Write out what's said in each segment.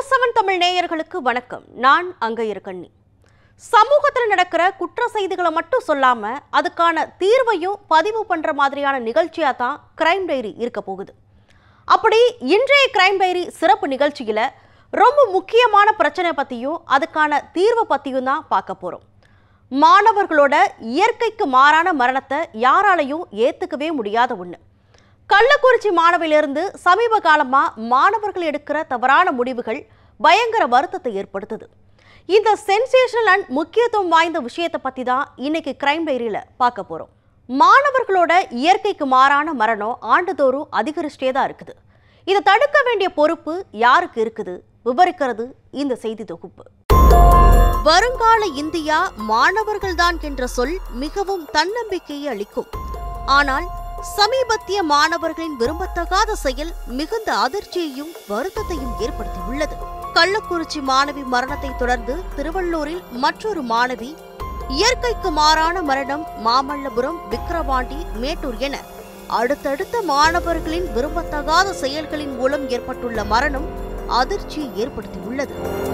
news seven Tamil நேயர்களுக்கு வணக்கம் நான் அங்கையர் கண்ணி சமூகத்தில் நடக்கிற குற்ற செய்திகளை மட்டும் சொல்லாம அதுக்கான தீர்வையும் பதிவு பண்ற மாதிரியான நிகழ்ச்சியா தான் கிரைம் டைரி இருக்க போகுது அப்படி இன்றைய கிரைம் டைரி சிறப்பு நிகழ்ச்சியில ரொம்ப முக்கியமான பிரச்சனை பத்தியும் அதுக்கான தீர்வை பத்தியும் தான் பார்க்க போறோம் மாணவர்களோட இயற்கைக்கு மாறான மரணத்தை யாராலையும் ஏத்துக்கவே முடியாத ஒண்ணு கள்ளக்குறிச்சி மாணவிலிருந்து சமீப காலமா மாணவர்கள் எடுக்கிற தவறான முடிவுகள் பயங்கர வருத்தத்தை ஏற்படுத்துது இந்த சென்சேஷனல் அண்ட் முக்கியத்துவம் வாய்ந்த விஷயத்தை பத்தி தான் இன்னைக்கு கிரைம் டைரியில பார்க்க போறோம் மாணவர்களோட இயற்கைக்கு மாறான மரணம் ஆண்டுதோறும் அதிகரிச்சிட்டே தான் இருக்குது இதை தடுக்க வேண்டிய பொறுப்பு யாருக்கு இருக்குது விவரிக்கிறது இந்த செய்தி தொகுப்பு வருங்கால இந்தியா மாணவர்கள்தான் என்ற சொல் மிகவும் தன்னம்பிக்கையை அளிக்கும் ஆனால் சமீபத்திய மாணவர்களின் விரும்பத்தகாத செயல் மிகுந்த அதிர்ச்சியையும் வருத்தத்தையும் ஏற்படுத்தியுள்ளது கள்ளக்குறிச்சி மாணவி மரணத்தை தொடர்ந்து திருவள்ளூரில் மற்றொரு மாணவி இயற்கைக்கு மாறான மரணம் மாமல்லபுரம் விக்கிரவாண்டி மேட்டூர் என அடுத்தடுத்த மாணவர்களின் விரும்பத்தகாத செயல்களின் மூலம் ஏற்பட்டுள்ள மரணம் அதிர்ச்சியை ஏற்படுத்தியுள்ளது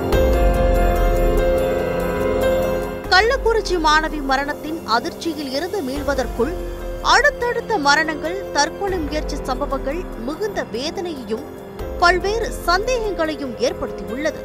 கள்ளக்குறிச்சி மாணவி மரணத்தின் அதிர்ச்சியில் இருந்து மீள்வதற்குள் அடுத்தடுத்த மரணங்கள் தற்கொலை முயற்சி சம்பவங்கள் மிகுந்த வேதனையையும் பல்வேறு சந்தேகங்களையும் ஏற்படுத்தியுள்ளது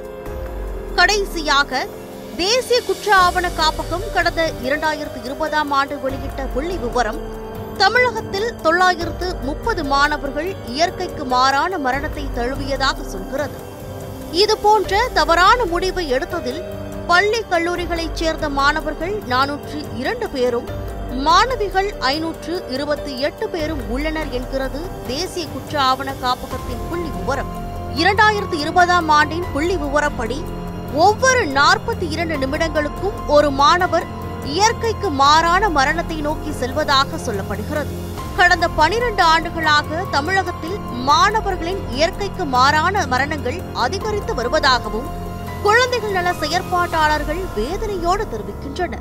கடைசியாக தேசிய குற்ற ஆவண காப்பகம் கடந்த இரண்டாயிரத்து இருபதாம் ஆண்டு வெளியிட்ட புள்ளி விவரம் தமிழகத்தில் தொள்ளாயிரத்து முப்பது மாணவர்கள் இயற்கைக்கு மாறான மரணத்தை தழுவியதாக சொல்கிறது இது போன்ற தவறான முடிவை எடுத்ததில் பள்ளி கல்லூரிகளைச் சேர்ந்த மாணவர்கள் நானூற்று இரண்டு பேரும் மாணவிகள் ஐநூற்று இருபத்தி எட்டு பேரும் உள்ளனர் என்கிறது தேசிய குற்ற ஆவண காப்பகத்தின் புள்ளி விவரம் இரண்டாயிரத்து இருபதாம் ஆண்டின் புள்ளி விவரப்படி ஒவ்வொரு நாற்பத்தி இரண்டு நிமிடங்களுக்கும் ஒரு மாணவர் இயற்கைக்கு மாறான மரணத்தை நோக்கி செல்வதாக சொல்லப்படுகிறது கடந்த பனிரெண்டு ஆண்டுகளாக தமிழகத்தில் மாணவர்களின் இயற்கைக்கு மாறான மரணங்கள் அதிகரித்து வருவதாகவும் குழந்தைகள் நல செயற்பாட்டாளர்கள் வேதனையோடு தெரிவிக்கின்றனர்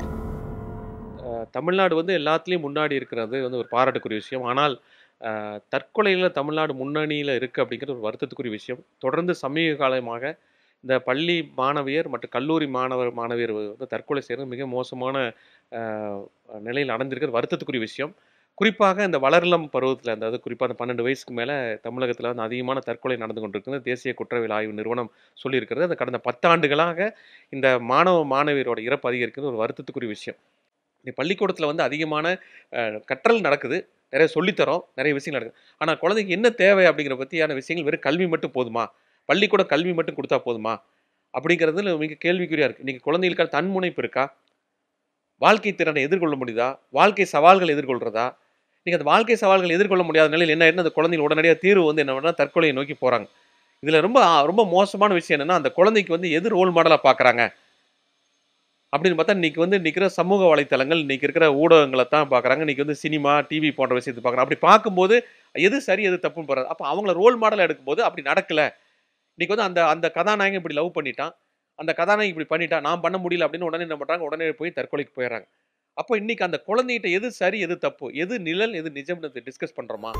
அஹ் தமிழ்நாடு வந்து எல்லாத்துலேயும் முன்னாடி இருக்கிறது வந்து ஒரு பாராட்டுக்குரிய விஷயம் ஆனால் அஹ், தற்கொலையில் தமிழ்நாடு முன்னணியில் இருக்குது அப்படிங்கிறது ஒரு வருத்தத்துக்குரிய விஷயம் தொடர்ந்து சமீப காலமாக இந்த பள்ளி மாணவியர் மற்றும் கல்லூரி மாணவர் மாணவியர் வந்து தற்கொலை செய்கிறது மிக மோசமான அஹ், நிலையில் அடைஞ்சிருக்கிறது வருத்தத்துக்குரிய விஷயம் குறிப்பாக இந்த வளர்லம் பருவத்தில் அதாவது குறிப்பாக அந்த பன்னெண்டு வயசுக்கு மேலே தமிழகத்தில் வந்து அதிகமான தற்கொலை நடந்து கொண்டிருக்கிறது தேசிய குற்றவியல் ஆய்வு நிறுவனம் சொல்லியிருக்கிறது அது கடந்த பத்தாண்டுகளாக இந்த மாணவ மாணவியரோட இறப்பு அதிகரிக்கிறது ஒரு வருத்தத்துக்குரிய விஷயம் இந்த பள்ளிக்கூடத்தில் வந்து அதிகமான அஹ், கற்றல் நடக்குது நிறைய சொல்லித்தரோம் நிறைய விஷயங்கள் நடக்குது ஆனால் குழந்தைக்கு என்ன தேவை அப்படிங்கிற பற்றியான விஷயங்கள் வெறும் கல்வி மட்டும் போதுமா பள்ளிக்கூட கல்வி மட்டும் கொடுத்தா போதுமா அப்படிங்கிறதுல மிக கேள்விக்குறியாக இருக்குது இன்றைக்கி குழந்தைகளுக்கான தன்முனைப்பு இருக்கா வாழ்க்கை திறனை எதிர்கொள்ள முடியுதா வாழ்க்கை சவால்கள் எதிர்கொள்கிறதா நீங்கள் அந்த வாழ்க்கை சவால்கள் எதிர்கொள்ள முடியாத நிலையில் என்ன என்ன அந்த குழந்தைகள் உடனடியாக தீர்வு வந்து என்ன பண்ணா தற்கொலையை நோக்கி போகிறாங்க இதில் ரொம்ப ரொம்ப மோசமான விஷயம் என்னென்னா அந்த குழந்தைக்கு வந்து எது ரோல் மாடலாக பார்க்குறாங்க அப்படின்னு பார்த்தா இன்னைக்கு வந்து நிற்கிற சமூக வலைத்தளங்கள் இன்னைக்கு இருக்கிற ஊடகங்களை தான் பார்க்குறாங்க இன்னைக்கு வந்து சினிமா டிவி போன்ற விஷயத்தை பார்க்குறாங்க அப்படி பார்க்கும்போது எது சரி எது தப்புன்னு போகிறது அப்போ அவங்கள ரோல் மாடல் எடுக்கும்போது அப்படி நடக்கல இன்னைக்கு வந்து அந்த அந்த கதாநாயகன் இப்படி லவ் பண்ணிட்டான் அந்த கதாநாயகன் இப்படி பண்ணிட்டான் நான் பண்ண முடியல அப்படின்னு உடனே என்ன பண்ணுறாங்க உடனே போய் தற்கொலைக்கு போயிடுறாங்க அப்போ இன்னைக்கு அந்த குழந்தைகிட்ட எது சரி எது தப்பு எது நிழல் எது நிஜம்னு டிஸ்கஸ் பண்ணுறோமா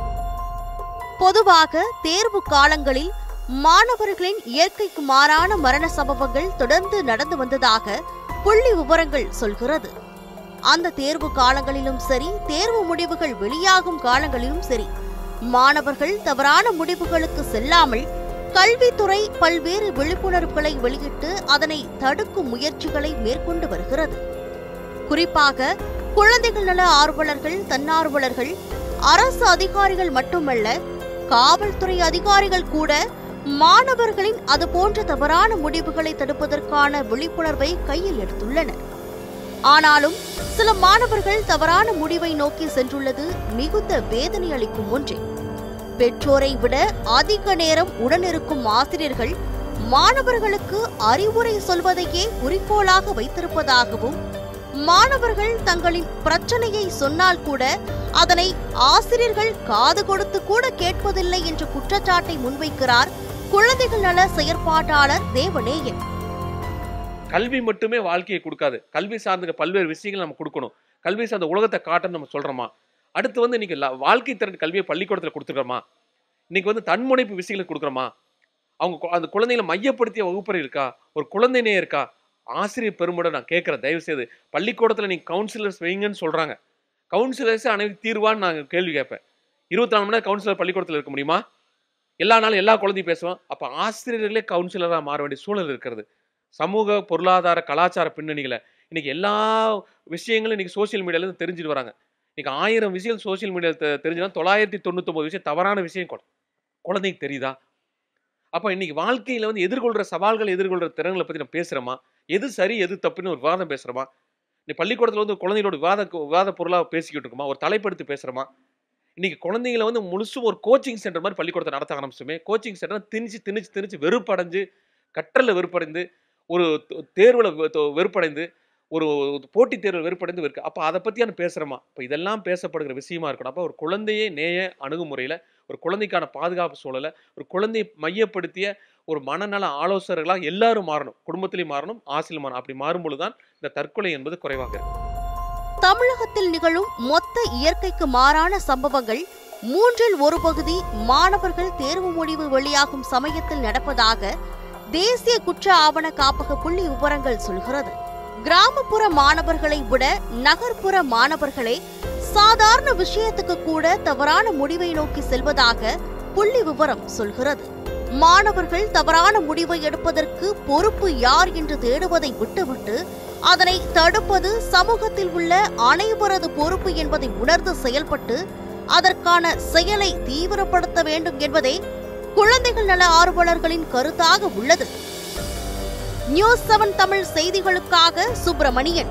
பொதுவாக தேர்வு காலங்களில் மாணவர்களின் இயற்கைக்கு மாறான மரண சம்பவங்கள் தொடர்ந்து நடந்து வந்ததாக புள்ளி விவரங்கள் சொல்கிறது அந்த தேர்வு காலங்களிலும் சரி தேர்வு முடிவுகள் வெளியாகும் காலங்களிலும் சரி மாணவர்கள் தவறான முடிவுகளுக்கு செல்லாமல் கல்வித்துறை பல்வேறு விழிப்புணர்வுகளை வெளியிட்டு அதனை தடுக்கும் முயற்சிகளை மேற்கொண்டு வருகிறது குறிப்பாக குழந்தைகள் நல ஆர்வலர்கள் தன்னார்வலர்கள் அரசு அதிகாரிகள் மட்டுமல்ல காவல்துறை அதிகாரிகள் கூட மாணவர்களின் அதுபோன்ற தவறான முடிவுகளை தடுப்பதற்கான விழிப்புணர்வை கையில் எடுத்துள்ளனர் ஆனாலும் சில மாணவர்கள் தவறான முடிவை நோக்கி சென்றுள்ளது மிகுந்த வேதனை அளிக்கும் ஒன்றே பெற்றோரை விட அதிக நேரம் உடனிருக்கும் ஆசிரியர்கள் மாணவர்களுக்கு அறிவுரை சொல்வதையே குறிக்கோளாக வைத்திருப்பதாகவும் மாணவர்கள் தங்களின் பிரச்சனையை சொன்னால் கூட அதனை ஆசிரியர்கள் காது கொடுத்து கூட கேட்பதில்லை என்ற குற்றச்சாட்டை முன்வைக்கிறார் குழந்தைகள் நல செயற்பாட்டாளர் தேவநேயன் கல்வி மட்டுமே வாழ்க்கையை கொடுக்காது கல்வி சார்ந்த பல்வேறு விஷயங்கள் நம்ம கொடுக்கணும் கல்வி சார்ந்த உலகத்தை காட்டணும் நம்ம சொல்கிறோமா அடுத்து வந்து இன்னைக்கு ல- வாழ்க்கை திறன் கல்வியை பள்ளிக்கூடத்தில் கொடுத்துருக்கோமா இன்னைக்கு வந்து தன்முனைப்பு விஷயங்களை கொடுக்குறோமா அவங்க கு- அந்த குழந்தைகளை மையப்படுத்திய வகுப்பறை இருக்கா ஒரு குழந்தைனே இருக்கா ஆசிரியர் பெருமுடன் நான் கேட்குறேன் தயவு செய்து பள்ளிக்கூடத்தில் நீங்கள் கவுன்சிலர்ஸ் வைங்கன்னு சொல்கிறாங்க கவுன்சிலர்ஸ் அனைத்து தீர்வான்னு நான் கேள்வி கேட்பேன் இருபத்தி நாலு மணி நேரம் கவுன்சிலர் பள்ளிக்கூடத்தில் இருக்க முடியுமா எல்லா நாளும் எல்லா குழந்தையும் பேசுவோம் அப்போ ஆசிரியர்களே கவுன்சிலராக மாற வேண்டிய சூழல் இருக்கிறது சமூக பொருளாதார கலாச்சார பின்னணிகளை இன்னைக்கு எல்லா விஷயங்களும் இன்னைக்கு சோஷியல் மீடியாலேருந்து தெரிஞ்சுட்டு வராங்க இன்னைக்கு ஆயிரம் விஷயம் சோஷியல் மீடியாவில் தெரிஞ்சுனா தொள்ளாயிரத்தி தொண்ணூத்தொம்பது விஷயம் தவறான விஷயம் கூட குழந்தைக்கு தெரியுதா அப்போ இன்னைக்கு வாழ்க்கையில் வந்து எதிர்கொள்கிற சவால்கள் எதிர்கொள்கிற திறன்களை பற்றி நம்ம பேசுகிறோமா எது சரி எது தப்புன்னு ஒரு விவாதம் பேசுகிறோமா நீ பள்ளிக்கூடத்தில் வந்து குழந்தைகளோட விவாத விவாத பொருளாக பேசிக்கிட்டு இருக்கோமா ஒரு தலைப்படுத்தி பேசுகிறோமா இன்னைக்கு குழந்தைங்களை வந்து முழுசும் ஒரு கோச்சிங் சென்டர் மாதிரி பள்ளிக்கூடத்தை நடத்த ஆரம்பிச்சுமே கோச்சிங் சென்டர் திணிச்சு திணிச்சு திணிச்சு வெறுப்படைஞ்சு கற்றலில் வெறுப்படைந்து ஒரு தேர்வில் வெறுப்படைந்து ஒரு போட்டித் தேர்வில் வெறுப்படைந்து இருக்கு அப்போ அதை பற்றியான பேசுகிறோமா இப்போ இதெல்லாம் பேசப்படுகிற விஷயமா இருக்கணும் அப்போ ஒரு குழந்தையே நேய அணுகுமுறையில் ஒரு குழந்தைக்கான பாதுகாப்பு சூழலை ஒரு குழந்தையை மையப்படுத்திய ஒரு மனநல ஆலோசகர்களாக எல்லாரும் மாறணும் குடும்பத்திலையும் மாறணும் ஆசிரியர் மாறணும் அப்படி மாறும்பொழுது தான் இந்த தற்கொலை என்பது குறைவாக இருக்கும் தமிழகத்தில் நிகழும் மொத்த இயற்கைக்கு மாறான சம்பவங்கள் மூன்றில் ஒரு பகுதி மாணவர்கள் தேர்வு முடிவு வெளியாகும் சமயத்தில் நடப்பதாக தேசிய குற்ற ஆவண காப்பக புள்ளி விவரங்கள் சொல்கிறது கிராமப்புற மாணவர்களை விட நகர்ப்புற மாணவர்களே சாதாரண விஷயத்துக்கு கூட தவறான முடிவை நோக்கி செல்வதாக புள்ளி விவரம் சொல்கிறது மாணவர்கள் தவறான முடிவை எடுப்பதற்கு பொறுப்பு யார் என்று தேடுவதை விட்டுவிட்டு அதனை தடுப்பது சமூகத்தில் உள்ள அனைவரது பொறுப்பு என்பதை உணர்ந்து செயல்பட்டு அதற்கான செயலை தீவிரப்படுத்த வேண்டும் என்பதே குழந்தைகள் நல ஆர்வலர்களின் கருத்தாக உள்ளது நியூஸ் செவன் தமிழ் செய்திகளுக்காக சுப்பிரமணியன்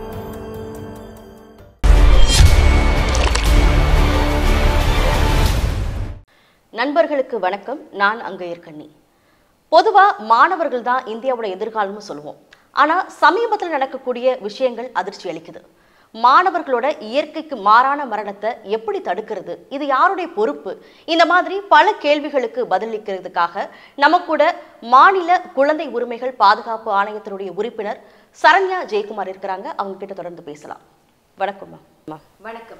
நண்பர்களுக்கு வணக்கம் நான் அங்கையர் கண்ணி பொதுவா மாணவர்கள் தான் இந்தியாவோட எதிர்காலம்னு சொல்லுவோம் ஆனா சமீபத்தில் நடக்கக்கூடிய விஷயங்கள் அதிர்ச்சி அளிக்குது மாணவர்களோட இயற்கைக்கு மாறான மரணத்தை எப்படி தடுக்கிறது இது யாருடைய பொறுப்பு இந்த மாதிரி பல கேள்விகளுக்கு பதிலளிக்கிறதுக்காக நம்ம கூட மாநில குழந்தை உரிமைகள் பாதுகாப்பு ஆணையத்தினுடைய உறுப்பினர் சரண்யா ஜெயக்குமார் இருக்கிறாங்க அவங்க கிட்ட தொடர்ந்து பேசலாம் வணக்கம் மேம் வணக்கம்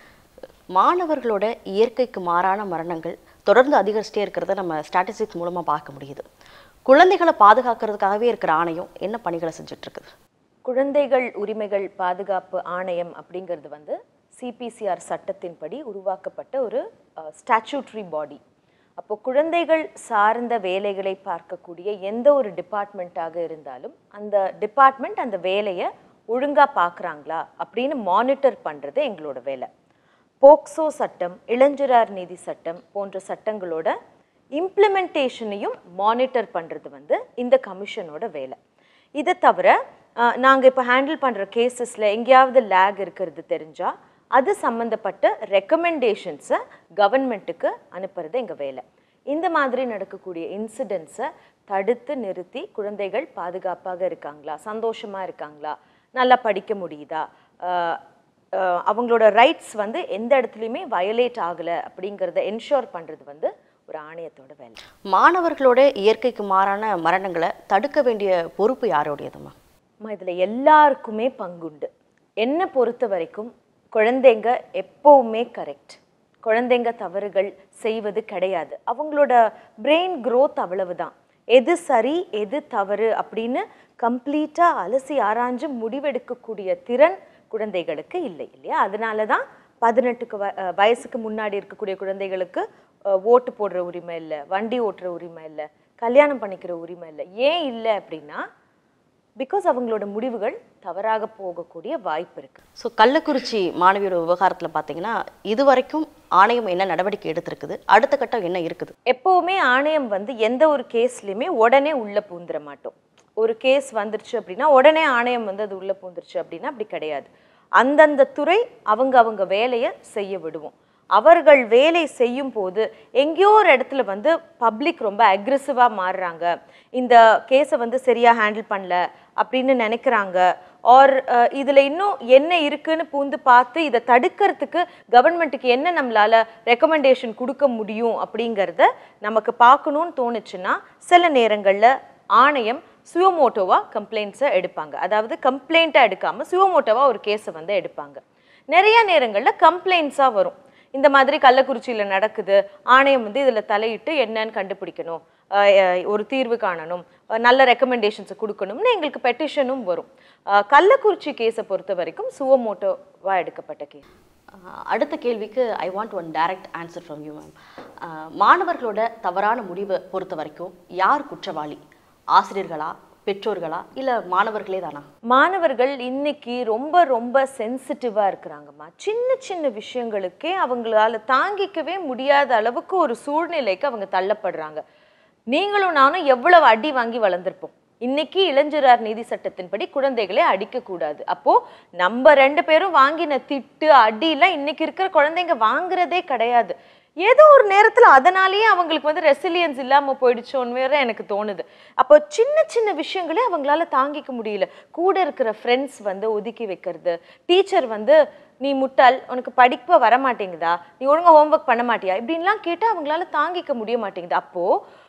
மாணவர்களோட இயற்கைக்கு மாறான மரணங்கள் தொடர்ந்து அதிகரிச்சிட்டே இருக்கிறத நம்ம ஸ்டாட்டிஸ்டிக்ஸ் மூலமா பார்க்க முடியுது குழந்தைகளை பாதுகாக்கிறதுக்காகவே இருக்கிற ஆணையம் என்ன பணிகளை செஞ்சுட்டு இருக்குது குழந்தைகள் உரிமைகள் பாதுகாப்பு ஆணையம் அப்படிங்கிறது வந்து சிபிசிஆர் சட்டத்தின்படி உருவாக்கப்பட்ட ஒரு ஸ்டாச்சூட்ரி பாடி அப்போ குழந்தைகள் சார்ந்த வேலைகளை பார்க்கக்கூடிய எந்த ஒரு டிபார்ட்மெண்ட்டாக இருந்தாலும் அந்த டிபார்ட்மெண்ட் அந்த வேலையை ஒழுங்கா பார்க்குறாங்களா அப்படின்னு மானிட்டர் பண்ணுறது எங்களோட வேலை போக்சோ சட்டம் இளஞ்சிறார் நீதி சட்டம் போன்ற சட்டங்களோட இம்ப்ளிமெண்டேஷனையும் மானிட்டர் பண்ணுறது வந்து இந்த கமிஷனோட வேலை இதை தவிர நாங்கள் இப்போ ஹேண்டில் பண்ணுற கேசஸில் எங்கேயாவது லேக் இருக்கிறது தெரிஞ்சால் அது சம்மந்தப்பட்ட ரெக்கமெண்டேஷன்ஸை கவர்மெண்ட்டுக்கு அனுப்புறது எங்கள் வேலை இந்த மாதிரி நடக்கக்கூடிய இன்சிடென்ட்ஸை தடுத்து நிறுத்தி குழந்தைகள் பாதுகாப்பாக இருக்காங்களா சந்தோஷமாக இருக்காங்களா நல்லா படிக்க முடியுதா ஆஹ் ஆஹ் அவங்களோட ரைட்ஸ் வந்து எந்த இடத்துலையுமே வயலேட் ஆகலை அப்படிங்கிறத என்ஷோர் பண்ணுறது வந்து ஒரு ஆணையத்தோட வேலை மாணவர்களோட இயற்கைக்கு மாறான மரணங்களை தடுக்க வேண்டிய பொறுப்பு யாரோடையதுமா அம்மா இதில் எல்லாருக்குமே பங்குண்டு என்னை பொறுத்த வரைக்கும் குழந்தைங்க எப்போவுமே கரெக்ட் குழந்தைங்க தவறுகள் செய்வது கிடையாது அவங்களோட பிரெயின் growth அவ்வளவுதான் எது சரி எது தவறு அப்படின்னு கம்ப்ளீட்டாக அலசி ஆராய்ஞ்சு முடிவெடுக்கக்கூடிய திறன் குழந்தைகளுக்கு இல்லை இல்லையா அதனால தான் பதினெட்டுக்கு வ அஹ் வயசுக்கு முன்னாடி இருக்கக்கூடிய குழந்தைகளுக்கு அஹ், ஓட்டு போடுற உரிமை இல்லை வண்டி ஓட்டுற உரிமை இல்லை கல்யாணம் பண்ணிக்கிற உரிமை இல்லை ஏன் இல்லை அப்படின்னா பிகாஸ் அவங்களோட முடிவுகள் தவறாக போகக்கூடிய வாய்ப்பு இருக்கு ஸோ கள்ளக்குறிச்சி மாணவியோட விவகாரத்தில் பார்த்தீங்கன்னா இதுவரைக்கும் ஆணையம் என்ன நடவடிக்கை எடுத்திருக்குது அடுத்த கட்டம் என்ன இருக்குது எப்போவுமே ஆணையம் வந்து எந்த ஒரு கேஸ்லையுமே உடனே உள்ள பூந்துட மாட்டோம் ஒரு கேஸ் வந்துருச்சு அப்படின்னா உடனே ஆணையம் வந்து அது உள்ள பூந்துருச்சு அப்படின்னா அப்படி கிடையாது அந்தந்த துறை அவங்க அவங்க வேலையை செய்ய விடுவோம் அவர்கள் வேலை செய்யும் போது எங்கேயோ ஒரு இடத்துல வந்து பப்ளிக் ரொம்ப அக்ரெசிவாக மாறுறாங்க இந்த கேஸை வந்து சரியாக ஹேண்டில் பண்ணல அப்படின்னு நினைக்கிறாங்க ஆர் இதில் இன்னும் என்ன இருக்குன்னு பூந்து பார்த்து இதை தடுக்கிறதுக்கு கவர்மெண்ட்டுக்கு என்ன நம்மளால ரெக்கமெண்டேஷன் கொடுக்க முடியும் அப்படிங்கிறத நமக்கு பார்க்கணும்னு தோணுச்சுன்னா சில நேரங்களில் ஆணையம் சுயோமோட்டோவாக கம்ப்ளைண்ட்ஸை எடுப்பாங்க அதாவது கம்ப்ளைண்ட்டாக எடுக்காமல் சுயோமோட்டோவாக ஒரு கேஸை வந்து எடுப்பாங்க நிறைய நேரங்களில் கம்ப்ளைண்ட்ஸாக வரும் இந்த மாதிரி கள்ளக்குறிச்சியில் நடக்குது ஆணையம் வந்து இதில் தலையிட்டு என்னன்னு கண்டுபிடிக்கணும் அஹ், அஹ், ஒரு தீர்வு காணணும் அஹ், நல்ல ரெக்கமெண்டேஷன்ஸை கொடுக்கணும்னு எங்களுக்கு பெட்டிஷனும் வரும் அஹ், கள்ளக்குறிச்சி கேஸை பொறுத்த வரைக்கும் சுவமோட்டோவா எடுக்கப்பட்ட கேஸ் ஆஹ் அடுத்த கேள்விக்கு I want one direct answer from you ma'am மாணவர்களோட தவறான முடிவை பொறுத்த வரைக்கும் யார் குற்றவாளி ஆசிரியர்களா பெற்றோர்களா இல்லை மாணவர்களே தானா மாணவர்கள் இன்னைக்கு ரொம்ப ரொம்ப சென்சிட்டிவாக இருக்கிறாங்கம்மா சின்ன சின்ன விஷயங்களுக்கே அவங்களால தாங்கிக்கவே முடியாத அளவுக்கு ஒரு சூழ்நிலைக்கு அவங்க தள்ளப்படுறாங்க நீங்களும் நானும் எவ்வளவு அடி வாங்கி வளர்ந்துருப்போம் இன்னைக்கு இளைஞரார் நீதி சட்டத்தின்படி குழந்தைகளை அடிக்கக்கூடாது அப்போ நம்ம ரெண்டு பேரும் வாங்கின திட்டு அடிலாம் இன்னைக்கு இருக்கிற குழந்தைங்க வாங்குறதே கிடையாது ஏதோ ஒரு நேரத்துல அதனாலேயே அவங்களுக்கு வந்து ரெசிலியன்ஸ் இல்லாம போயிடுச்சோன்னு வேற எனக்கு தோணுது அப்போ சின்ன சின்ன விஷயங்களே அவங்களால தாங்கிக்க முடியல கூட இருக்கிற ஃப்ரெண்ட்ஸ் வந்து ஒதுக்கி வைக்கிறது டீச்சர் வந்து நீ முட்டாள் உனக்கு படிப்ப வர மாட்டேங்குதா நீ ஒழுங்கா ஹோம்ஒர்க் பண்ண மாட்டியா இப்படின்லாம் கேட்டா அவங்களால தாங்கிக்க முடிய மாட்டேங்குது அப்போ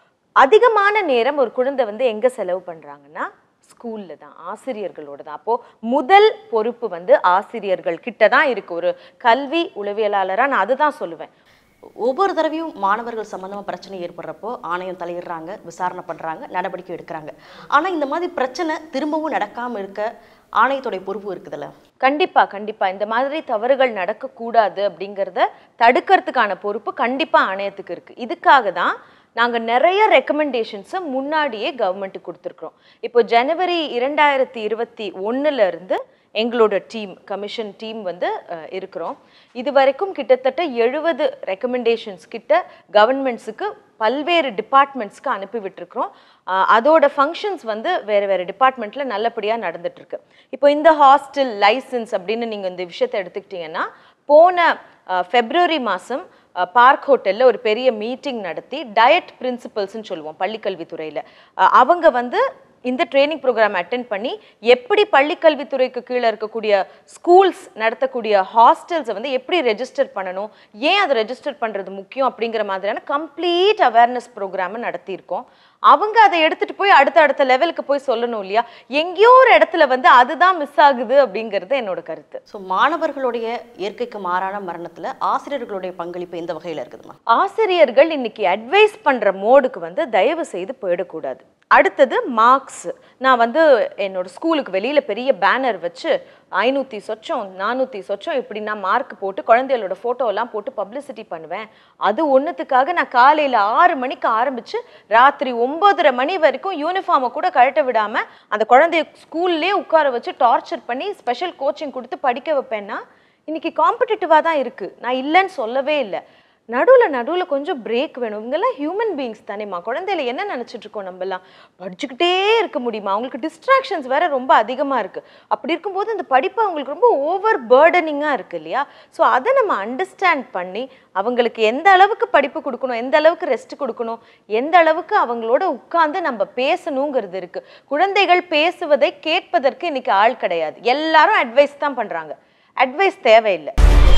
அதிகமான நேரம் ஒரு குழந்தை வந்து எங்க செலவு பண்றாங்கன்னா ஸ்கூல்ல தான் ஆசிரியர்களோட தான் அப்போ முதல் பொறுப்பு வந்து ஆசிரியர்கள் கிட்ட தான் இருக்கு ஒரு கல்வி உளவியலாளரா நான் அதுதான் சொல்லுவேன் ஒவ்வொரு தடவையும் மாணவர்கள் சம்பந்தமா பிரச்சனை ஏற்படுறப்போ ஆணையம் தலையிடுறாங்க விசாரணை பண்றாங்க நடவடிக்கை எடுக்கிறாங்க ஆனா இந்த மாதிரி பிரச்சனை திரும்பவும் நடக்காம இருக்க ஆணையத்துடைய பொறுப்பு இருக்குதுல்ல கண்டிப்பா கண்டிப்பா இந்த மாதிரி தவறுகள் நடக்கக்கூடாது அப்படிங்கிறத தடுக்கிறதுக்கான பொறுப்பு கண்டிப்பா ஆணையத்துக்கு இருக்கு இதுக்காக தான் நாங்க நிறைய ரெக்கமெண்டேஷன்ஸை முன்னாடியே கவர்மெண்ட்டுக்கு கொடுத்துருக்குறோம் இப்போ ஜனவரி இரண்டாயிரத்தி இருபத்தி ஒண்ணுல இருந்து எங்களோட டீம் கமிஷன் டீம் வந்து அஹ், இருக்கிறோம் இது வரைக்கும் கிட்டத்தட்ட எழுபது ரெக்கமெண்டேஷன்ஸ் கிட்ட கவர்மெண்ட்ஸுக்கு பல்வேறு டிபார்ட்மெண்ட்ஸ்க்கு அனுப்பி விட்டுருக்குறோம் அஹ், அதோட ஃபங்க்ஷன்ஸ் வந்து வேறு வேறு டிபார்ட்மெண்ட்டில் நல்லபடியாக நடந்துட்டுருக்கு இப்போ இந்த ஹாஸ்டல் லைசன்ஸ் அப்படின்னு நீங்கள் இந்த விஷயத்தை எடுத்துக்கிட்டிங்கன்னா போன அஹ், ஃபெப்ரவரி மாதம் பார்க் ஹோட்டலில் ஒரு பெரிய மீட்டிங் நடத்தி டயட் பிரின்சிபல்ஸ்னு சொல்லுவோம் பள்ளிக்கல்வித்துறையில் அவங்க வந்து இந்த ட்ரைனிங் ப்ரோக்ராம் அட்டென்ட் பண்ணி எப்படி பள்ளிக்கல்வித்துறைக்கு கீழே இருக்கக்கூடிய ஸ்கூல்ஸ் நடத்தக்கூடிய ஹாஸ்டல்ஸை வந்து எப்படி ரெஜிஸ்டர் பண்ணணும் ஏன் அதை ரெஜிஸ்டர் பண்ணுறது முக்கியம் அப்படிங்கிற மாதிரியான கம்ப்ளீட் அவேர்னஸ் ப்ரோக்ராமை நடத்தியிருக்கோம் அவங்க அதை எடுத்துட்டு போய் அடுத்த அடுத்த லெவலுக்கு போய் சொல்லணும் இல்லையா எங்கேயோ ஒரு இடத்துல வந்து அதுதான் மிஸ் ஆகுது அப்படிங்கிறது என்னோட கருத்து ஸோ மாணவர்களுடைய இயற்கைக்கு மாறான மரணத்துல ஆசிரியர்களுடைய பங்களிப்பு எந்த வகையில இருக்குதுமா ஆசிரியர்கள் இன்னைக்கு அட்வைஸ் பண்ற மோடுக்கு வந்து தயவு செய்து போயிடக்கூடாது அடுத்தது மார்க்ஸ் நான் வந்து என்னோட ஸ்கூலுக்கு வெளியில பெரிய பேனர் வச்சு ஐநூற்றி சொச்சம் நானூற்றி சொச்சம் இப்படி நான் மார்க் போட்டு குழந்தைகளோட photo எல்லாம் போட்டு பப்ளிசிட்டி பண்ணுவேன் அது ஒன்றுத்துக்காக நான் காலையில் ஆறு மணிக்கு ஆரம்பிச்சு ராத்திரி ஒன்பதரை மணி வரைக்கும் யூனிஃபார்மை கூட கழட்ட விடாம அந்த குழந்தைய ஸ்கூல்லேயே உட்கார வச்சு டார்ச்சர் பண்ணி ஸ்பெஷல் கோச்சிங் கொடுத்து படிக்க வைப்பேன்னா இன்னைக்கு காம்படிட்டிவாக தான் இருக்கு நான் இல்லைன்னு சொல்லவே இல்லை நடுவில் நடுவில் கொஞ்சம் பிரேக் வேணும் இவங்கெல்லாம் ஹியூமன் பீயிங்ஸ் தானேம்மா குழந்தையில என்ன நினச்சிட்டு இருக்கோம் நம்மலாம் படிச்சுக்கிட்டே இருக்க முடியுமா அவங்களுக்கு டிஸ்ட்ராக்ஷன்ஸ் வேற ரொம்ப அதிகமாக இருக்குது அப்படி இருக்கும்போது அந்த படிப்பு அவங்களுக்கு ரொம்ப ஓவர் பேர்டனிங்காக இருக்குது இல்லையா ஸோ அதை நம்ம அண்டர்ஸ்டாண்ட் பண்ணி அவங்களுக்கு எந்த அளவுக்கு படிப்பு கொடுக்கணும் எந்த அளவுக்கு ரெஸ்ட் கொடுக்கணும் எந்த அளவுக்கு அவங்களோட உட்கார்ந்து நம்ம பேசணுங்கிறது இருக்குது குழந்தைகள் பேசுவதை கேட்பதற்கு இன்னைக்கு ஆள் கிடையாது எல்லாரும் அட்வைஸ் தான் பண்ணுறாங்க அட்வைஸ் தேவையில்லை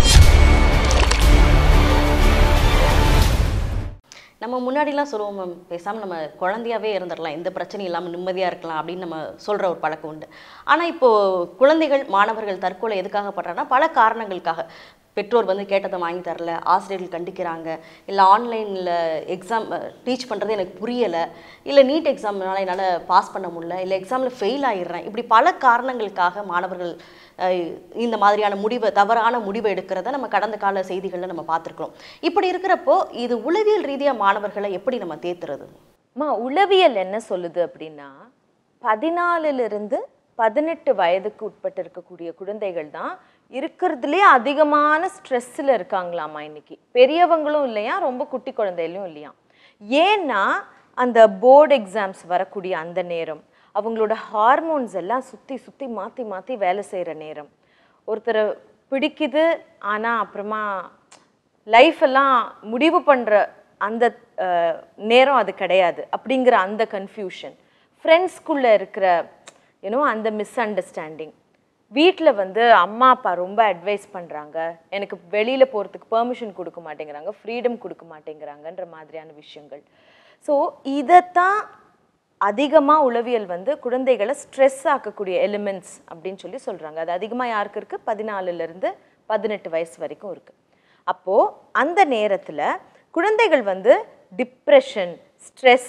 நம்ம முன்னாடிலாம் சொல்லுவோம் மேம் பேசாமல் நம்ம குழந்தையாவே இருந்துடலாம் எந்த பிரச்சனையும் இல்லாமல் நிம்மதியாக இருக்கலாம் அப்படின்னு நம்ம சொல்கிற ஒரு பழக்கம் உண்டு ஆனால் இப்போது குழந்தைகள் மாணவர்கள் தற்கொலை எதுக்காக படுறாங்கன்னா பல காரணங்களுக்காக பெற்றோர் வந்து கேட்டதை வாங்கி தரல ஆசிரியர்கள் கண்டிக்கிறாங்க இல்லை ஆன்லைனில் எக்ஸாம் டீச் பண்ணுறது எனக்கு புரியலை இல்லை நீட் எக்ஸாம்னால என்னால் பாஸ் பண்ண முடியல இல்லை எக்ஸாமில் ஃபெயில் ஆகிடுறேன் இப்படி பல காரணங்களுக்காக மாணவர்கள் அஹ், இந்த மாதிரியான முடிவை தவறான முடிவை எடுக்கிறத நம்ம கடந்த கால செய்திகளில் நம்ம பார்த்துருக்கோம் இப்படி இருக்கிறப்போ இது உளவியல் ரீதியாக மாணவர்களை எப்படி நம்ம தேத்துறது அம்மா உளவியல் என்ன சொல்லுது அப்படின்னா பதினாலிலிருந்து பதினெட்டு வயதுக்கு உட்பட்டு இருக்கக்கூடிய குழந்தைகள் தான் இருக்கிறதுலே அதிகமான ஸ்ட்ரெஸ்ஸில் இருக்காங்களாமா இன்னைக்கு பெரியவங்களும் இல்லையா ரொம்ப குட்டி குழந்தையிலும் இல்லையா ஏன்னா அந்த போர்டு எக்ஸாம்ஸ் வரக்கூடிய அந்த நேரம் அவங்களோட ஹார்மோன்ஸ் எல்லாம் சுற்றி சுற்றி மாற்றி மாற்றி வேலை செய்கிற நேரம் ஒருத்தரை பிடிக்குது ஆனால் அப்புறமா லைஃப் எல்லாம் முடிவு பண்ணுற அந்த அஹ், நேரம் அது கிடையாது அப்படிங்கிற அந்த கன்ஃபியூஷன் ஃப்ரெண்ட்ஸ்குள்ளே இருக்கிற யூனோ அந்த மிஸ் அண்டர்ஸ்டாண்டிங் வீட்டில் வந்து அம்மா அப்பா ரொம்ப அட்வைஸ் பண்ணுறாங்க எனக்கு வெளியில் போகிறதுக்கு பெர்மிஷன் கொடுக்க மாட்டேங்கிறாங்க ஃப்ரீடம் கொடுக்க மாட்டேங்கிறாங்கன்ற மாதிரியான விஷயங்கள் ஸோ இதைத்தான் அதிகமாக உளவியல் வந்து குழந்தைகளை ஸ்ட்ரெஸ் ஆக்கக்கூடிய எலிமெண்ட்ஸ் அப்படின்னு சொல்லி சொல்கிறாங்க அது அதிகமாக யாருக்கு இருக்குது பதினாலுலேருந்து பதினெட்டு வயசு வரைக்கும் இருக்குது அப்போது அந்த நேரத்தில் குழந்தைகள் வந்து டிப்ரெஷன் ஸ்ட்ரெஸ்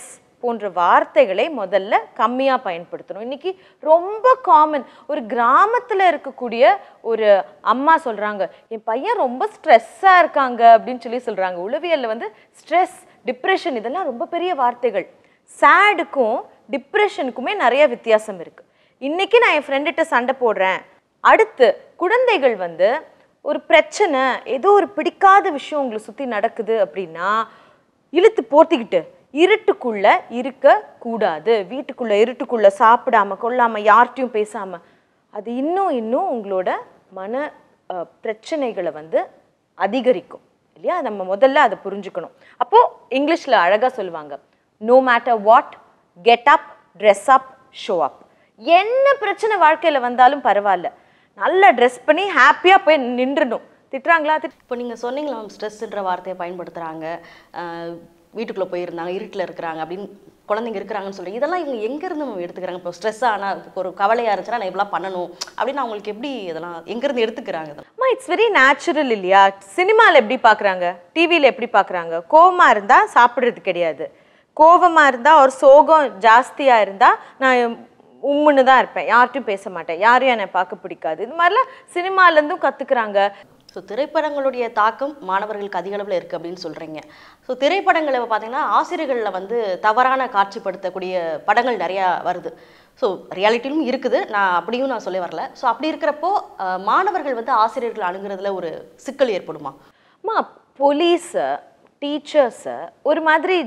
போன்ற வார்த்தைகளை முதல்ல கம்மியாக பயன்படுத்தணும் இன்னைக்கு ரொம்ப காமன் ஒரு கிராமத்தில் இருக்கக்கூடிய ஒரு அம்மா சொல்கிறாங்க என் பையன் ரொம்ப ஸ்ட்ரெஸ்ஸாக இருக்காங்க அப்படின்னு சொல்லி சொல்கிறாங்க உளவியலில் வந்து ஸ்ட்ரெஸ் டிப்ரெஷன் இதெல்லாம் ரொம்ப பெரிய வார்த்தைகள் சேடுக்கும் டிப்ரெஷனுக்குமே நிறைய வித்தியாசம் இருக்குது இன்னைக்கு நான் என் ஃப்ரெண்டுகிட்ட சண்டை போடுறேன் அடுத்து குழந்தைகள் வந்து ஒரு பிரச்சனை ஏதோ ஒரு பிடிக்காத விஷயம் உங்களை சுற்றி நடக்குது அப்படின்னா இழுத்து போத்திக்கிட்டு இருட்டுக்குள்ள இருக்க கூடாது வீட்டுக்குள்ள இருட்டுக்குள்ள சாப்பிடாம கொள்ளாம யார்கிட்டயும் பேசாம அது இன்னும் இன்னும் உங்களோட மன அஹ், பிரச்சனைகளை வந்து அதிகரிக்கும் இல்லையா நம்ம முதல்ல அதை புரிஞ்சுக்கணும் அப்போ இங்கிலீஷ்ல அழகா சொல்லுவாங்க no matter what get up dress up show up என்ன பிரச்சனை வாழ்க்கையில வந்தாலும் பரவாயில்ல நல்லா ட்ரெஸ் பண்ணி ஹாப்பியா போய் நின்றுணும் திட்டுறாங்களா திட் இப்போ நீங்கள் சொன்னீங்களா மேம் ஸ்ட்ரெஸ்ன்ற வார்த்தையை பயன்படுத்துகிறாங்க வீட்டுக்குள்ளே போயிருந்தாங்க இருட்டில் இருக்கிறாங்க அப்படின்னு குழந்தைங்க இருக்கிறாங்கன்னு சொல்லி இதெல்லாம் இவங்க எங்கேருந்து மேம் எடுத்துக்கிறாங்க இப்போ ஸ்ட்ரெஸ் ஆனால் இப்போ ஒரு கவலையாக இருந்துச்சுன்னா நான் இப்படிலாம் பண்ணணும் அப்படின்னு அவங்களுக்கு எப்படி இதெல்லாம் எங்கேருந்து எடுத்துக்கிறாங்க இதெல்லாம் அம்மா இட்ஸ் வெரி நேச்சுரல் இல்லையா சினிமாவில் எப்படி பார்க்குறாங்க டிவியில் எப்படி பார்க்குறாங்க கோவமா இருந்தால் சாப்பிட்றது கிடையாது கோவமா இருந்தால் ஒரு சோகம் ஜாஸ்தியாக இருந்தால் நான் உம்முன்னு தான் இருப்பேன் யார்கிட்டையும் பேச மாட்டேன் யாரையும் என்னை பார்க்க பிடிக்காது இது மாதிரிலாம் சினிமாலேருந்தும் கற்றுக்குறாங்க ஸோ திரைப்படங்களுடைய தாக்கம் மாணவர்களுக்கு அதிக அளவில் இருக்குது அப்படின்னு சொல்கிறீங்க ஸோ திரைப்படங்களை பார்த்தீங்கன்னா ஆசிரியர்களில் வந்து தவறான காட்சிப்படுத்தக்கூடிய படங்கள் நிறையா வருது ஸோ ரியாலிட்டிலும் இருக்குது நான் அப்படியும் நான் சொல்ல வரல ஸோ அப்படி இருக்கிறப்போ அஹ், மாணவர்கள் வந்து ஆசிரியர்கள் அணுகிறதுல ஒரு சிக்கல் ஏற்படுமா அம்மா போலீஸை டீச்சர்ஸை ஒரு மாதிரி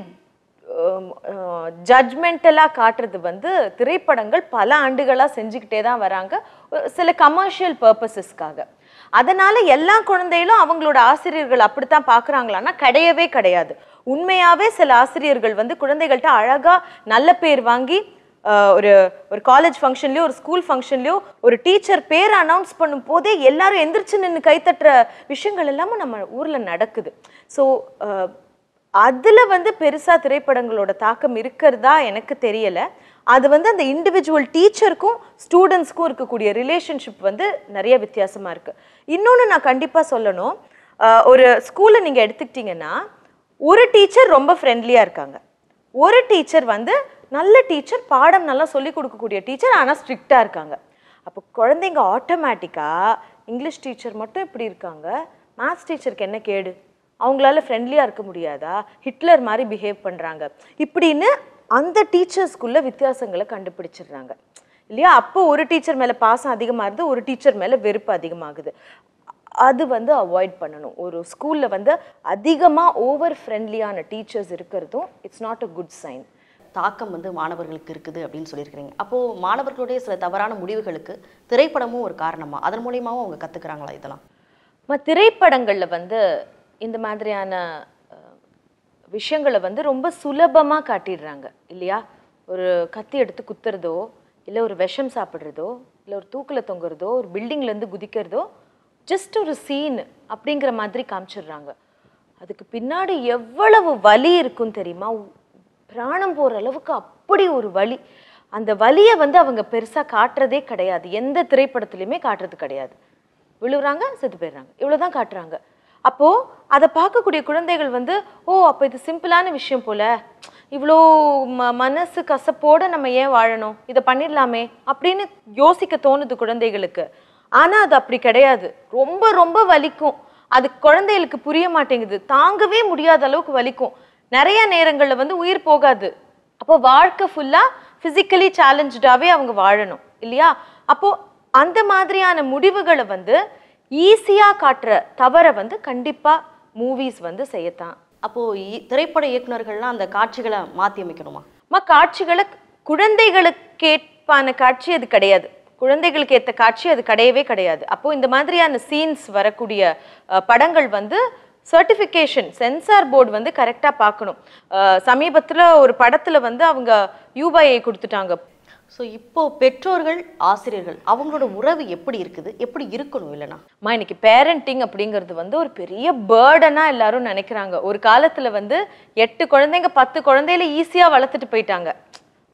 ஜட்மெண்டலாக காட்டுறது வந்து திரைப்படங்கள் பல ஆண்டுகளாக செஞ்சுக்கிட்டே தான் வராங்க ஒரு சில கமர்ஷியல் பர்பஸஸ்க்காக அதனால எல்லா குழந்தைகளும் அவங்களோட ஆசிரியர்கள் அப்படித்தான் பார்க்குறாங்களான்னா கிடையவே கிடையாது உண்மையாவே சில ஆசிரியர்கள் வந்து குழந்தைகள்கிட்ட அழகா நல்ல பேர் வாங்கி ஆஹ் ஒரு ஒரு காலேஜ் ஃபங்க்ஷன்லயோ ஒரு ஸ்கூல் ஃபங்க்ஷன்லயோ ஒரு டீச்சர் பேர் அனௌன்ஸ் பண்ணும் போதே எல்லாரும் எந்திரிச்சு நின்று கைத்தட்டுற விஷயங்கள் எல்லாமும் நம்ம ஊர்ல நடக்குது ஸோ அதுல வந்து பெருசா திரைப்படங்களோட தாக்கம் இருக்கிறதா எனக்கு தெரியல அது வந்து அந்த இண்டிவிஜுவல் டீச்சருக்கும் ஸ்டூடெண்ட்ஸ்க்கும் இருக்கக்கூடிய ரிலேஷன்ஷிப் வந்து நிறைய வித்தியாசமா இருக்கு இன்னொன்று நான் கண்டிப்பா சொல்லணும் ஆஹ் ஒரு ஸ்கூலை நீங்க எடுத்துக்கிட்டீங்கன்னா ஒரு டீச்சர் ரொம்ப ஃப்ரெண்ட்லியா இருக்காங்க ஒரு டீச்சர் வந்து நல்ல டீச்சர் பாடம் நல்லா சொல்லி கொடுக்கக்கூடிய டீச்சர் ஆனால் ஸ்ட்ரிக்டாக இருக்காங்க அப்போ குழந்தைங்க ஆட்டோமேட்டிக்காக இங்கிலீஷ் டீச்சர் மட்டும் இப்படி இருக்காங்க மேத்ஸ் டீச்சருக்கு என்ன கேடு அவங்களால ஃப்ரெண்ட்லியாக இருக்க முடியாதா ஹிட்லர் மாதிரி பிஹேவ் பண்ணுறாங்க இப்படின்னு அந்த டீச்சர்ஸ்குள்ள வித்தியாசங்களை கண்டுபிடிச்சிடுறாங்க இல்லையா அப்போ ஒரு டீச்சர் மேலே பாசம் அதிகமாக இருந்து ஒரு டீச்சர் மேலே வெறுப்பு அதிகமாகுது அது வந்து அவாய்ட் பண்ணணும் ஒரு ஸ்கூலில் வந்து அதிகமாக ஓவர் ஃப்ரெண்ட்லியான டீச்சர்ஸ் இருக்கிறதும் it's not a good sign தாக்கம் வந்து மாணவர்களுக்கு இருக்குது அப்படின்னு சொல்லியிருக்கிறீங்க அப்போது மாணவர்களுடைய சில தவறான முடிவுகளுக்கு திரைப்படமும் ஒரு காரணமா அதன் மூலியமாவும் அவங்க கற்றுக்குறாங்களா இதெல்லாம் ம திரைப்படங்களில் வந்து இந்த மாதிரியான அஹ், விஷயங்களை வந்து ரொம்ப சுலபமாக காட்டிடுறாங்க இல்லையா ஒரு கத்தி எடுத்து குத்துறதோ இல்லை ஒரு விஷம் சாப்பிட்றதோ இல்லை ஒரு தூக்கில் தொங்குறதோ ஒரு பில்டிங்லேருந்து குதிக்கிறதோ ஜஸ்ட் ஒரு சீன் அப்படிங்கிற மாதிரி காமிச்சிடுறாங்க அதுக்கு பின்னாடி எவ்வளவு வலி இருக்கும் தெரியுமா உ- பிராணம் போகிற அளவுக்கு அப்படி ஒரு வலி அந்த வலியை வந்து அவங்க பெருசாக காட்டுறதே கிடையாது எந்த திரைப்படத்துலையுமே காட்டுறது கிடையாது விழுவுறாங்க செத்து போயிடுறாங்க இவ்வளவுதான் காட்டுறாங்க அப்போ அதை பார்க்கக்கூடிய குழந்தைகள் வந்து ஓ அப்போ இது சிம்பிளான விஷயம் போல இவ்வளோ ம மனசு கசப்போட நம்ம ஏன் வாழணும் இதை பண்ணிடலாமே அப்படின்னு யோசிக்க தோணுது குழந்தைகளுக்கு ஆனா அது அப்படி கிடையாது ரொம்ப ரொம்ப வலிக்கும் அது குழந்தைகளுக்கு புரிய மாட்டேங்குது தாங்கவே முடியாத அளவுக்கு வலிக்கும் நிறைய நேரங்கள்ல வந்து உயிர் போகாது அப்போ வாழ்க்கை ஃபுல்லா ஃபிசிக்கலி சேலஞ்சாவே அவங்க வாழணும் இல்லையா அப்போ அந்த மாதிரியான முடிவுகளை வந்து ஈஸியா காட்டுற தவறை வந்து கண்டிப்பா மூவிஸ் வந்து செய்யத்தான் அப்போது இ- திரைப்பட இயக்குனர்கள்லாம் அந்த காட்சிகளை மாற்றி அமைக்கணுமா அம்மா காட்சிகளை குழந்தைகளுக்கு ஏற்பான காட்சி அது கிடையாது குழந்தைகளுக்கு ஏற்ற காட்சி அது கிடையவே கிடையாது அப்போ இந்த மாதிரியான சீன்ஸ் வரக்கூடிய அஹ், படங்கள் வந்து சர்டிஃபிகேஷன் சென்சார் போர்டு வந்து கரெக்டாக பார்க்கணும் சமீபத்தில் ஒரு படத்தில் வந்து அவங்க யூபாயை கொடுத்துட்டாங்க ஸோ இப்போ பெற்றோர்கள் ஆசிரியர்கள் அவங்களோட உறவு எப்படி இருக்குது எப்படி இருக்கணும் இல்லைனா அம்மா இன்னைக்கு பேரண்டிங் அப்படிங்கிறது வந்து ஒரு பெரிய பேர்டனா எல்லாரும் நினைக்கிறாங்க ஒரு காலத்துல வந்து எட்டு குழந்தைங்க பத்து குழந்தையில ஈஸியா வளர்த்துட்டு போயிட்டாங்க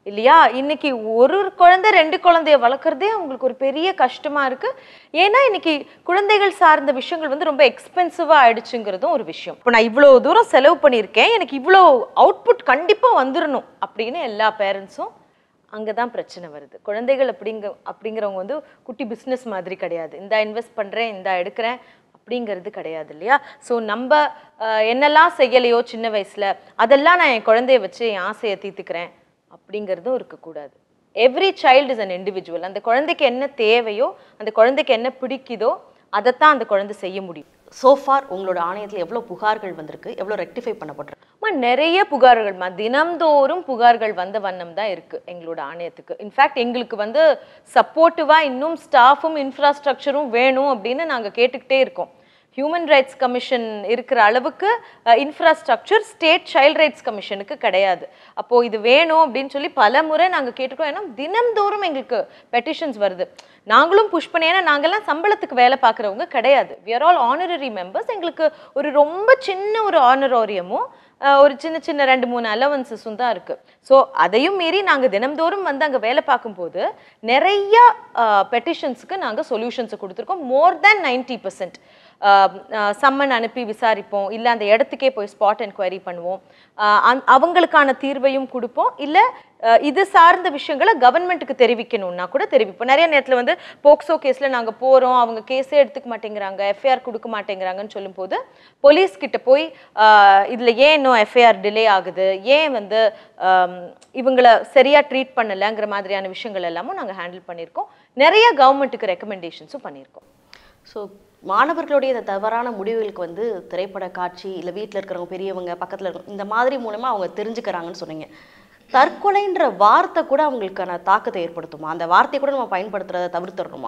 இல்லையா இன்னைக்கு ஒரு குழந்தை ரெண்டு குழந்தைய வளர்க்குறதே அவங்களுக்கு ஒரு பெரிய கஷ்டமா இருக்கு ஏன்னா இன்னைக்கு குழந்தைகள் சார்ந்த விஷயங்கள் வந்து ரொம்ப எக்ஸ்பென்சிவா ஆயிடுச்சுங்கிறதும் ஒரு விஷயம் இப்போ நான் இவ்வளோ தூரம் செலவு பண்ணியிருக்கேன் எனக்கு இவ்வளோ அவுட்புட் கண்டிப்பா வந்துடணும் அப்படின்னு எல்லா பேரண்ட்ஸும் அங்கே தான் பிரச்சனை வருது குழந்தைகள் அப்படிங்க அப்படிங்கிறவங்க வந்து குட்டி பிஸ்னஸ் மாதிரி கிடையாது இந்த இன்வெஸ்ட் பண்ணுறேன் இந்த எடுக்கிறேன் அப்படிங்கிறது கிடையாது இல்லையா ஸோ நம்ம அஹ், என்னெல்லாம் செய்யலையோ சின்ன வயசில் அதெல்லாம் நான் என் குழந்தைய வச்சு என் ஆசையை தீர்த்துக்கிறேன் அப்படிங்கிறதும் இருக்கக்கூடாது every child is an individual அந்த குழந்தைக்கு என்ன தேவையோ அந்த குழந்தைக்கு என்ன பிடிக்குதோ அதைத்தான் அந்த குழந்தை செய்ய முடியும் சோஃபார் உங்களோட ஆணையத்தில் எவ்வளோ புகார்கள் வந்திருக்கு எவ்வளோ ரெக்டிஃபை பண்ணப்பட்டிருக்கு அம்மா நிறைய புகார்கள்மா தினம்தோறும் புகார்கள் வந்த வண்ணம் தான் இருக்கு எங்களோட ஆணையத்துக்கு இன்ஃபேக்ட் எங்களுக்கு வந்து சப்போர்ட்டிவா இன்னும் ஸ்டாஃபும் இன்ஃப்ராஸ்ட்ரக்சரும் வேணும் அப்படின்னு நாங்க கேட்டுக்கிட்டே இருக்கோம் ஹியூமன் ரைட்ஸ் கமிஷன் இருக்கிற அளவுக்கு இன்ஃப்ராஸ்ட்ரக்சர் ஸ்டேட் சைல்ட் ரைட்ஸ் கமிஷனுக்கு கிடையாது அப்போ இது வேணும் அப்படின்னு சொல்லி பல முறை நாங்க கேட்டுக்கோம் ஏன்னா தினம்தோறும் எங்களுக்கு பெட்டிஷன்ஸ் வருது நாங்களும் புஷ் பண்ணி ஏன்னா நாங்கெல்லாம் சம்பளத்துக்கு வேலை பார்க்குறவங்க கிடையாது we are all honorary members எங்களுக்கு ஒரு ரொம்ப சின்ன ஒரு ஆனரோரியமும் ஒரு சின்ன சின்ன ரெண்டு மூணு அலவன்சஸும் தான் இருக்கு ஸோ அதையும் மீறி நாங்கள் தினம்தோறும் வந்து அங்கே வேலை பார்க்கும்போது நிறைய பெட்டிஷன்ஸுக்கு நாங்கள் சொல்யூஷன்ஸ் கொடுத்துருக்கோம் more than ninety percent summon அனுப்பி விசாரிப்போம் இல்லை அந்த இடத்துக்கே போய் ஸ்பாட் என்கொயரி பண்ணுவோம் ஆஹ் அந்த- அவங்களுக்கான தீர்வையும் கொடுப்போம் இல்லை இது சார்ந்த விஷயங்களை கவர்மெண்ட்டுக்கு தெரிவிக்கணும்னா கூட தெரிவிப்போம் நிறைய நேரத்தில் வந்து போக்சோ கேஸில் நாங்கள் போகிறோம் அவங்க கேஸே எடுத்துக்க மாட்டேங்கிறாங்க எஃப்ஐஆர் கொடுக்க மாட்டேங்கிறாங்கன்னு சொல்லும்போது போலீஸ் கிட்ட போய் இதில் ஏன் இன்னும் எஃப்ஐஆர் டிலே ஆகுது ஏன் வந்து ஆம், இவங்கள சரியாக ட்ரீட் பண்ணலைங்கிற மாதிரியான விஷயங்கள் எல்லாமும் நாங்கள் ஹேண்டில் பண்ணியிருக்கோம் நிறைய கவர்மெண்ட்டுக்கு ரெக்கமெண்டேஷன்ஸும் பண்ணியிருக்கோம் ஸோ மாணவர்களுடைய இந்த தவறான முடிவுகளுக்கு வந்து திரைப்பட காட்சி இல்லை வீட்டில் இருக்கிறவங்க பெரியவங்க பக்கத்தில் இருக்க இந்த மாதிரி மூலமாக அவங்க தெரிஞ்சுக்கிறாங்கன்னு சொன்னீங்க தற்கொலைன்ற வார்த்தை கூட அவங்களுக்கான தாக்கத்தை ஏற்படுத்துமா அந்த வார்த்தையை கூட நம்ம பயன்படுத்துறதை தவிர்த்துடணுமா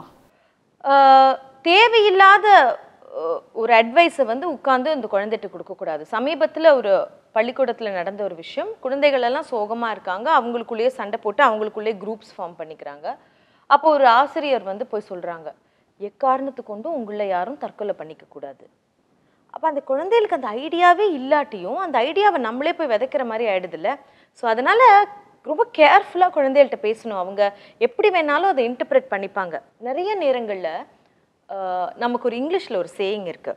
ஆஹ் தேவையில்லாத அஹ், ஒரு அட்வைஸை வந்து உட்காந்து இந்த குழந்தைகிட்ட கொடுக்கக்கூடாது சமீபத்தில் ஒரு பள்ளிக்கூடத்தில் நடந்த ஒரு விஷயம் குழந்தைகள் எல்லாம் சோகமாக இருக்காங்க அவங்களுக்குள்ளேயே சண்டை போட்டு அவங்களுக்குள்ளேயே குரூப்ஸ் ஃபார்ம் பண்ணிக்கிறாங்க அப்போ ஒரு ஆசிரியர் வந்து போய் சொல்கிறாங்க எக்காரணத்து கொண்டும் உங்களை யாரும் தற்கொலை பண்ணிக்க கூடாது அப்போ அந்த குழந்தைகளுக்கு அந்த ஐடியாவே இல்லாட்டியும் அந்த ஐடியாவை நம்மளே போய் விதைக்கிற மாதிரி ஆயிடுதுல்ல ஸோ அதனால ரொம்ப கேர்ஃபுல்லாக குழந்தைகள்கிட்ட பேசணும் அவங்க எப்படி வேணாலும் அதை இன்டர்பிரேட் பண்ணிப்பாங்க நிறைய நேரங்களில் நமக்கு ஒரு இங்கிலீஷில் ஒரு சேயிங் இருக்கு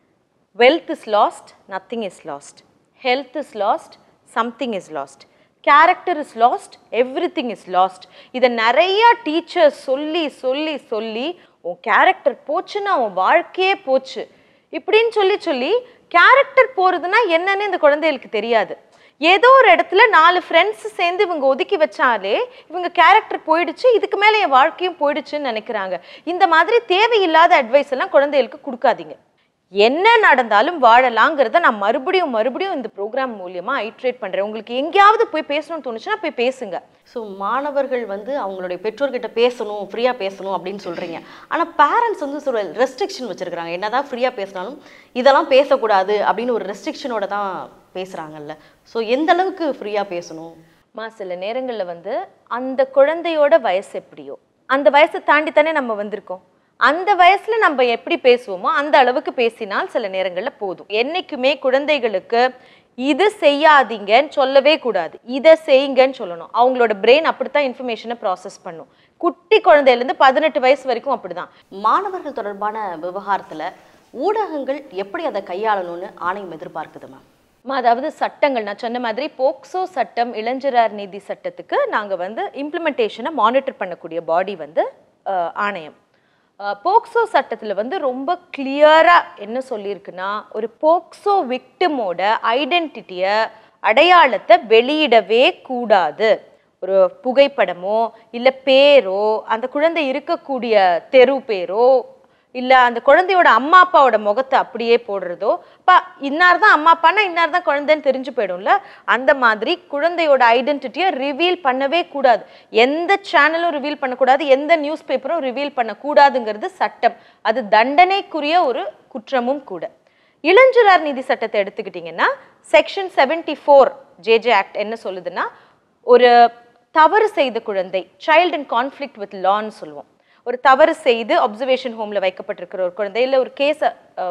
wealth is lost nothing is lost health is lost something is lost character is lost everything is lost இதை நிறைய டீச்சர்ஸ் சொல்லி சொல்லி சொல்லி உன் கேரக்டர் போச்சுன்னா உன் வாழ்க்கையே போச்சு இப்படின்னு சொல்லி சொல்லி கேரக்டர் போறதுன்னா என்னன்னு இந்த குழந்தைகளுக்கு தெரியாது ஏதோ ஒரு இடத்துல நாலு ஃப்ரெண்ட்ஸ் சேர்ந்து இவங்க ஒதுக்கி வச்சாலே இவங்க கேரக்டர் போயிடுச்சு இதுக்கு மேலே என் வாழ்க்கையும் போயிடுச்சுன்னு நினைக்கிறாங்க இந்த மாதிரி தேவையில்லாத அட்வைஸ் எல்லாம் குழந்தைகளுக்கு கொடுக்காதீங்க என்ன நடந்தாலும் வாழலாங்கிறத நான் மறுபடியும் மறுபடியும் இந்த ப்ரோக்ராம் மூலியமா ஐட்ரேட் பண்றேன் உங்களுக்கு எங்கேயாவது போய் பேசணும்னு தோணுச்சுன்னா போய் பேசுங்க ஸோ மாணவர்கள் வந்து அவங்களுடைய பெற்றோர்கிட்ட பேசணும் ஃப்ரீயாக பேசணும் அப்படின்னு சொல்கிறீங்க ஆனால் பேரண்ட்ஸ் வந்து சொல்ற ரெஸ்ட்ரிக்ஷன் வச்சுருக்காங்க என்னதான் ஃப்ரீயாக பேசினாலும் இதெல்லாம் பேசக்கூடாது அப்படின்னு ஒரு ரெஸ்ட்ரிக்ஷனோட தான் பேசுகிறாங்கல்ல ஸோ எந்த அளவுக்கு ஃப்ரீயாக பேசணும் மா சில நேரங்கள்ல வந்து அந்த குழந்தையோட வயசு எப்படியோ அந்த வயசை தாண்டி தானே நம்ம வந்திருக்கோம் அந்த வயசுல நம்ம எப்படி பேசுவோமோ அந்த அளவுக்கு பேசினால் சில நேரங்கள்ல போதும் என்னைக்குமே குழந்தைகளுக்கு இது செய்யாதீங்கன்னு சொல்லவே கூடாது இதை செய்யுங்கன்னு சொல்லணும் அவங்களோட பிரெயின் அப்படித்தான் இன்ஃபர்மேஷனை ப்ராசஸ் பண்ணும் குட்டி குழந்தையிலேருந்து பதினெட்டு வயசு வரைக்கும் அப்படிதான் மாணவர்கள் தொடர்பான விவகாரத்தில் ஊடகங்கள் எப்படி அதை கையாளணும்னு ஆணையம் எதிர்பார்க்குது மேம் அம்மா, அதாவது சட்டங்கள் நான் சொன்ன மாதிரி போக்சோ சட்டம் இளைஞரார் நீதி சட்டத்துக்கு நாங்க வந்து இம்ப்ளிமெண்டேஷனை மானிட்டர் பண்ணக்கூடிய பாடி வந்து அஹ், ஆணையம் அஹ், போக்சோ சட்டத்துல வந்து ரொம்ப கிளியரா என்ன சொல்லியிருக்குன்னா ஒரு போக்சோ விக்டிமோட ஐடென்டிட்டியை அடையாளத்தை வெளியிடவே கூடாது ஒரு புகைப்படமோ இல்ல பேரோ அந்த குழந்தை இருக்கக்கூடிய தெரு பேரோ இல்ல அந்த குழந்தையோட அம்மா அப்பாவோட முகத்தை அப்படியே போடுறதோ பா இன்னார் தான் அம்மா அப்பானா இன்னார் தான் குழந்தைன்னு தெரிஞ்சு போயிடும்ல அந்த மாதிரி குழந்தையோட ஐடென்டிட்டியை ரிவீல் பண்ணவே கூடாது எந்த சேனலும் ரிவீல் பண்ணக்கூடாது எந்த நியூஸ் பேப்பரும் ரிவீல் பண்ணக்கூடாதுங்கிறது சட்டம் அது தண்டனைக்குரிய ஒரு குற்றமும் கூட இளஞ்சிறார் நீதி சட்டத்தை எடுத்துக்கிட்டிங்கன்னா section seventy four JJ act என்ன சொல்லுதுன்னா ஒரு தவறு செய்த குழந்தை சைல்டு இன் கான்ஃப்ளிக்ட் வித் லான்னு சொல்லுவோம் ஒரு தவறு செய்து அப்சர்வேஷன் ஹோம்ல வைக்கப்பட்டிருக்கிற ஒரு குழந்தை இல்லை ஒரு கேஸை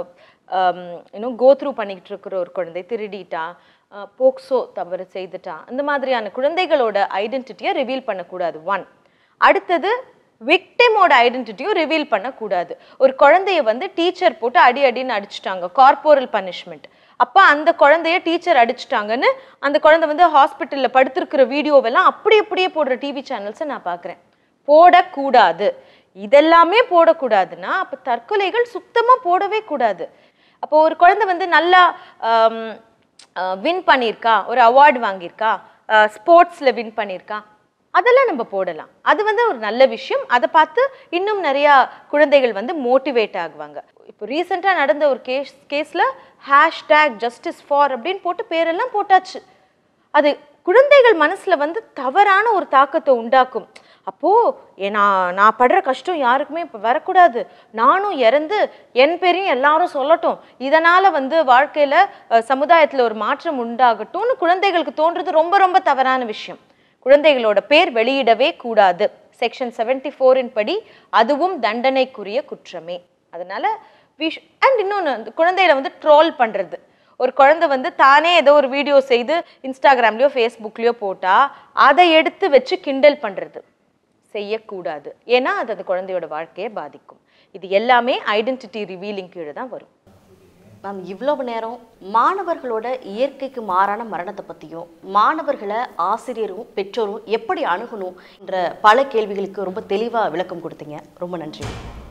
இன்னும் கோ த்ரூ பண்ணிக்கிட்டு இருக்கிற ஒரு குழந்தை திருடிட்டா அஹ், போக்சோ தவறு செய்துட்டா அந்த மாதிரியான குழந்தைகளோட ஐடென்டிட்டியை ரிவீல் பண்ணக்கூடாது ஒன் அடுத்தது விக்டிமோட ஐடென்டிட்டியும் ரிவீல் பண்ணக்கூடாது ஒரு குழந்தைய வந்து டீச்சர் போட்டு அடி அடின்னு அடிச்சிட்டாங்க கார்போரல் பனிஷ்மெண்ட் அப்போ அந்த குழந்தைய டீச்சர் அடிச்சிட்டாங்கன்னு அந்த குழந்தை வந்து ஹாஸ்பிட்டலில் படுத்திருக்கிற வீடியோவெல்லாம் அப்படி அப்படியே போடுற டிவி சேனல்ஸை நான் பார்க்குறேன் போடக்கூடாது இதெல்லாமே போடக்கூடாதுன்னா அப்போ தற்கொலைகள் சுத்தமாக போடவே கூடாது அப்போ ஒரு குழந்தை வந்து நல்லா வின் பண்ணியிருக்கா ஒரு அவார்டு வாங்கியிருக்கா ஸ்போர்ட்ஸில் வின் பண்ணியிருக்கா அதெல்லாம் நம்ம போடலாம் அது வந்து ஒரு நல்ல விஷயம் அதை பார்த்து இன்னும் நிறையா குழந்தைகள் வந்து மோட்டிவேட் ஆகுவாங்க இப்போ ரீசெண்டாக நடந்த ஒரு கேஸ் கேஸில் ஹேஷ்டேக் ஜஸ்டிஸ் ஃபார் அப்படின்னு போட்டு பேரெல்லாம் போட்டாச்சு அது குழந்தைகள் மனசுல வந்து தவறான ஒரு தாக்கத்தை உண்டாக்கும் அப்போ ஏ, நான் நான் படுற கஷ்டம் யாருக்குமே இப்போ வரக்கூடாது நானும் இறந்து என் பேரையும் எல்லாரும் சொல்லட்டும் இதனால வந்து வாழ்க்கையில அஹ், சமுதாயத்துல ஒரு மாற்றம் உண்டாகட்டும்னு குழந்தைகளுக்கு தோன்றது ரொம்ப ரொம்ப தவறான விஷயம் குழந்தைகளோட பேர் வெளியிடவே கூடாது செக்ஷன் செவன்டி ஃபோரின் படி அதுவும் தண்டனைக்குரிய குற்றமே அதனால விஷ் அண்ட் இன்னொன்று அந்த குழந்தைகளை வந்து ட்ரோல் பண்றது ஒரு குழந்தை வந்து தானே ஏதோ ஒரு வீடியோ செய்து இன்ஸ்டாகிராம்லயோ ஃபேஸ்புக்லயோ போட்டா அதை எடுத்து வச்சு கிண்டல் பண்றது செய்யக்கூடாது ஏன்னா அது அந்த குழந்தையோட வாழ்க்கையை பாதிக்கும் இது எல்லாமே ஐடென்டிட்டி ரிவீலிங் கீழே தான் வரும் மேம் இவ்வளவு நேரம் மாணவர்களோட இயற்கைக்கு மாறான மரணத்தை பற்றியும் மாணவர்களை ஆசிரியரும் பெற்றோரும் எப்படி அணுகணும் என்ற பல கேள்விகளுக்கு ரொம்ப தெளிவாக விளக்கம் கொடுத்தீங்க ரொம்ப நன்றி